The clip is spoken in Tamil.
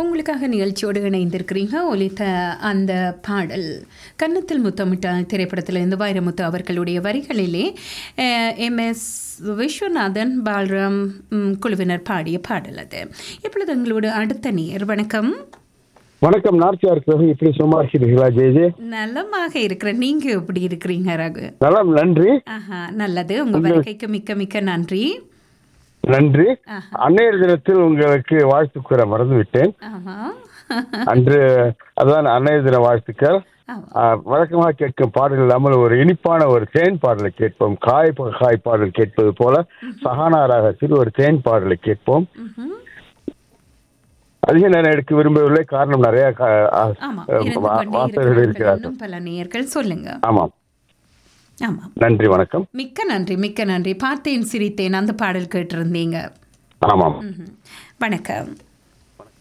உங்களுக்காக நிகழ்ச்சியோடு இணைந்திருக்கிறீங்க ஒலித்த அந்த பாடல் கன்னத்தில் முத்தமிட்ட திரைப்படத்திலிருந்து வைரமுத்து அவர்களுடைய வரிகளிலே எம் எஸ் விஸ்வநாதன் பால்ராம் ம், குழுவினர் பாடிய பாடல் அது இப்பொழுது எங்களோட அடுத்த நேர் வணக்கம் வணக்கம் நார்த்தியார் ரகு இப்படி சும்மா இருக்கிறீர்களா ஜெய ஜெய நலமாக இருக்கிறேன் நீங்க எப்படி இருக்கிறீங்க ரகு நலம் நன்றி ஆஹா நல்லது உங்க வருகைக்கு மிக்க மிக்க நன்றி நன்றி ஆஹா. அன்னையர் தினத்தில் உங்களுக்கு வாழ்த்து கூற மறந்து விட்டேன் ஆமா அன்று அதான் அன்னையர் தின வாழ்த்துக்கள் ஆமா. ஆ, வழக்கமாக கேட்கும் பாடல் இல்லாமல் ஒரு இனிப்பான ஒரு தேன் பாடலை கேட்போம் காய் ப- காய் பாடல் கேட்பது போல சஹானா ராகத்தில் ஒரு தேன் பாடலை கேட்போம் ம்ஹும். அதிக நேரம் எடுக்க விரும்பவில்லை காரணம் நிறைய கா- ஆ, ஆமா ஆ, இருந்து வா- கொண்டே வாசகர்கள் இருக்கிறார்கள் இருக்கிறார்கள் இன்னும் பல நேயர்கள் சொல்லுங்க ஆமாம் ஆமா நன்றி வணக்கம் மிக்க நன்றி மிக்க நன்றி பார்த்தேன் சிரித்தேன் அந்த பாடல் கேட்டிருந்தீங்க ஆமாம் ம்ஹும். வணக்கம்